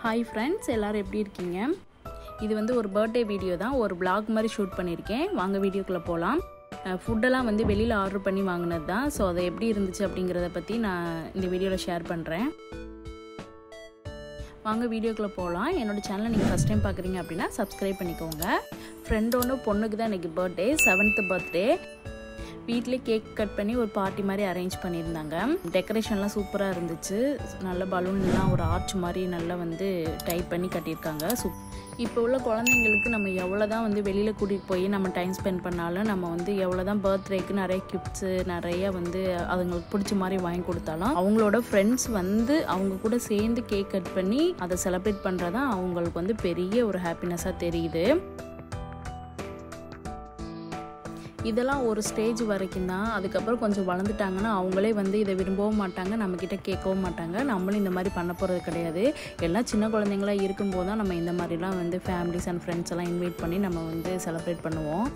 hi friends எல்லோரும் எப்படி இருக்கீங்க இது வந்து ஒரு பர்த்டே வீடியோ தான் ஒரு vlog மாதிரி ஷூட் பண்ணியிருக்கேன் வாங்க வீடியோக்குள்ளே போகலாம் ஃபுட்டெல்லாம் வந்து வெளியில் ஆர்டர் பண்ணி வாங்கினது தான் ஸோ அது எப்படி இருந்துச்சு அப்படிங்கிறத பற்றி நான் இந்த வீடியோவில் ஷேர் பண்ணுறேன் வாங்க வீடியோக்குள்ளே போகலாம் என்னோட சேனலை நீங்கள் ஃபஸ்ட் டைம் பார்க்குறீங்க அப்படின்னா சப்ஸ்கிரைப் பண்ணிக்கோங்க ஃப்ரெண்டோட பொண்ணுக்கு தான் இன்றைக்கி பர்த்டே செவன்த்து பர்த்டே வீட்டிலே கேக் கட் பண்ணி ஒரு பார்ட்டி மாதிரி அரேஞ்ச் பண்ணியிருந்தாங்க டெக்கரேஷன்லாம் சூப்பராக இருந்துச்சு நல்ல பலூன்லாம் ஒரு ஆர்ச் மாதிரி நல்லா வந்து டைப் பண்ணி கட்டியிருக்காங்க சூ இப்போ உள்ள குழந்தைங்களுக்கு நம்ம எவ்வளோ தான் வந்து வெளியில் கூட்டிகிட்டு போய் நம்ம டைம் ஸ்பெண்ட் பண்ணாலும் நம்ம வந்து எவ்வளோ தான் பர்த்டேக்கு நிறைய கிஃப்ட்ஸு நிறைய வந்து அதுங்களுக்கு பிடிச்ச மாதிரி வாங்கி கொடுத்தாலும் அவங்களோட ஃப்ரெண்ட்ஸ் வந்து அவங்க கூட சேர்ந்து கேக் கட் பண்ணி அதை செலிப்ரேட் பண்ணுறதான் அவங்களுக்கு வந்து பெரிய ஒரு ஹாப்பினஸ்ஸாக தெரியுது இதெல்லாம் ஒரு ஸ்டேஜ் வரைக்கும் தான் அதுக்கப்புறம் கொஞ்சம் வளர்ந்துட்டாங்கன்னா அவங்களே வந்து இதை விரும்பவும் மாட்டாங்க நம்மக்கிட்ட கேட்கவும் மாட்டாங்க நம்மளும் இந்த மாதிரி பண்ண போகிறது கிடையாது எல்லாம் சின்ன குழந்தைங்களா இருக்கும்போது தான் நம்ம இந்த மாதிரிலாம் வந்து ஃபேமிலிஸ் அண்ட் ஃப்ரெண்ட்ஸ் எல்லாம் இன்வைட் பண்ணி நம்ம வந்து செலிப்ரேட் பண்ணுவோம்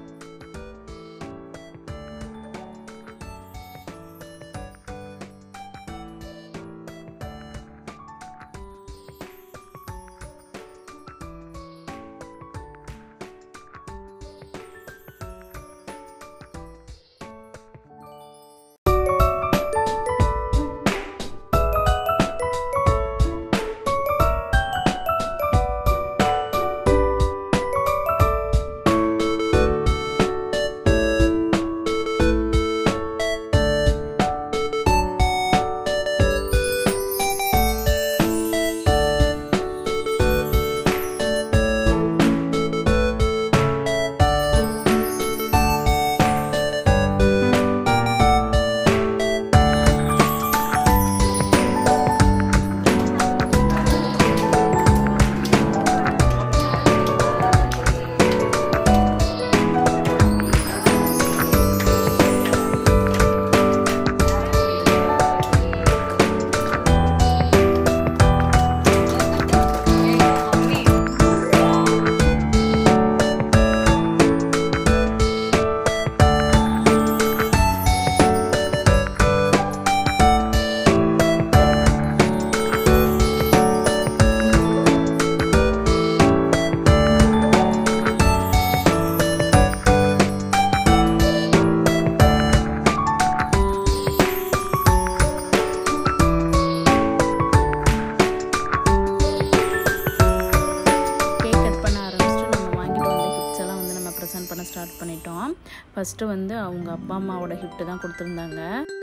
கேக் கட் பண்ண ஆரம்பிச்சுட்டு நம்ம வாங்கிட்டு வந்த கிஃப்ட்ஸ் எல்லாம் வந்து நம்ம ப்ரெசென்ட் பண்ண ஸ்டார்ட் பண்ணிட்டோம் ஃபஸ்ட்டு வந்து அவங்க அப்பா அம்மாவோட கிஃப்ட் தான் கொடுத்துருந்தாங்க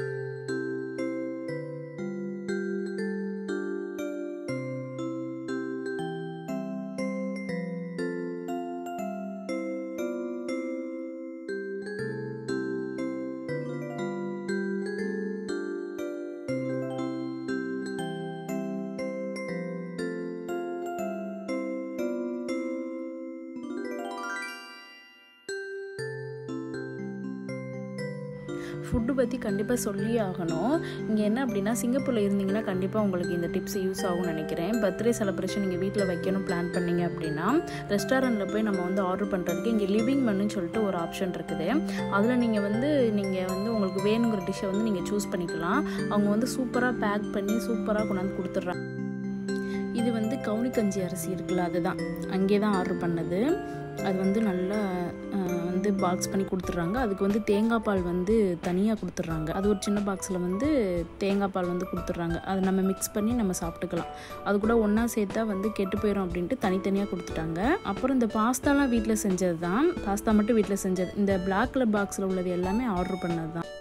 ஃபுட்டு பற்றி கண்டிப்பாக சொல்லி ஆகணும் இங்கே என்ன அப்படின்னா சிங்கப்பூரில் இருந்தீங்கன்னா கண்டிப்பாக உங்களுக்கு இந்த டிப்ஸ் யூஸ் ஆகும்னு நினைக்கிறேன் பர்த்டே செலிப்ரேஷன் நீங்கள் வீட்டில் வைக்கணும் பிளான் பண்ணீங்க அப்படின்னா ரெஸ்டாரண்ட்டில் போய் நம்ம வந்து ஆர்டர் பண்ணுறதுக்கு இங்கே லிவிங் மெனுன்னு சொல்லிட்டு ஒரு ஆப்ஷன் இருக்குது அதில் நீங்கள் வந்து நீங்கள் வந்து உங்களுக்கு வேணுங்கிற டிஷ்ஷை வந்து நீங்கள் சூஸ் பண்ணிக்கலாம் அவங்க வந்து சூப்பராக பேக் பண்ணி சூப்பராக கொண்டாந்து கொடுத்துட்றாங்க இது வந்து கவுனி கஞ்சி அரிசி இருக்குல்ல அதுதான் அங்கே தான் ஆர்டர் பண்ணது அது வந்து நல்லா வந்து பாக்ஸ் பண்ணி கொடுத்துட்றாங்க அதுக்கு வந்து தேங்காய் பால் வந்து தனியாக கொடுத்துட்றாங்க அது ஒரு சின்ன பாக்ஸில் வந்து தேங்காய் பால் வந்து கொடுத்துட்றாங்க அதை நம்ம மிக்ஸ் பண்ணி நம்ம சாப்பிட்டுக்கலாம் அது கூட ஒன்றா சேர்த்தா வந்து கெட்டு போயிடும் அப்படின்ட்டு தனித்தனியாக கொடுத்துட்டாங்க அப்புறம் இந்த பாஸ்தாலாம் வீட்டில் செஞ்சது தான் பாஸ்தா மட்டும் வீட்டில் செஞ்சது இந்த பிளாக் கலர் பாக்ஸில் உள்ளது எல்லாமே ஆர்டர் பண்ணது தான்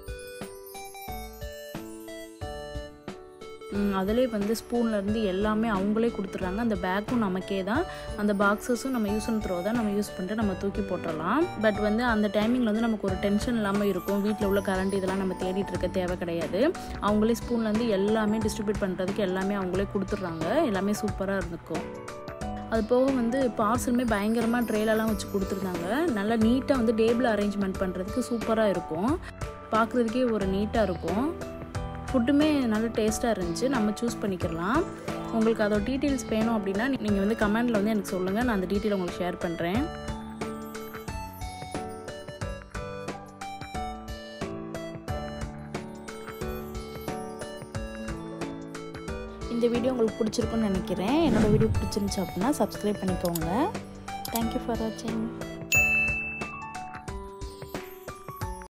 அதிலே வந்து ஸ்பூன்லேருந்து எல்லாமே அவங்களே கொடுத்துட்றாங்க அந்த பேக்கும் நமக்கே தான் அந்த பாக்ஸஸும் நம்ம யூஸ் அண்ட் த்ரோ தான் நம்ம யூஸ் பண்ணிட்டு நம்ம தூக்கி போட்டுடலாம் பட் வந்து அந்த டைமிங்கில் வந்து நமக்கு ஒரு டென்ஷன் இல்லாமல் இருக்கும் வீட்டில் உள்ள கரண்ட் இதெல்லாம் நம்ம தேடிட்டு இருக்க தேவை கிடையாது அவங்களே ஸ்பூன்லேருந்து எல்லாமே டிஸ்ட்ரிபியூட் பண்ணுறதுக்கு எல்லாமே அவங்களே கொடுத்துட்றாங்க எல்லாமே சூப்பராக இருந்துக்கும் அது போக வந்து பார்சலுமே பயங்கரமாக ட்ரெயிலெல்லாம் வச்சு கொடுத்துருந்தாங்க நல்லா நீட்டாக வந்து டேபிள் அரேஞ்ச்மெண்ட் பண்ணுறதுக்கு சூப்பராக இருக்கும் பார்க்குறதுக்கே ஒரு நீட்டாக இருக்கும் ஃபுட்டுமே நல்ல டேஸ்ட்டாக இருந்துச்சு நம்ம சூஸ் பண்ணிக்கலாம் உங்களுக்கு அதோட டீட்டெயில்ஸ் வேணும் அப்படின்னா நீங்கள் வந்து கமெண்டில் வந்து எனக்கு சொல்லுங்கள் நான் அந்த டீட்டெயில் உங்களுக்கு ஷேர் பண்ணுறேன் இந்த வீடியோ உங்களுக்கு பிடிச்சிருக்குன்னு நினைக்கிறேன் என்னோடய வீடியோ பிடிச்சிருந்துச்சு அப்படின்னா சப்ஸ்கிரைப் பண்ணிக்கோங்க தேங்க்யூ ஃபார் வாட்சிங்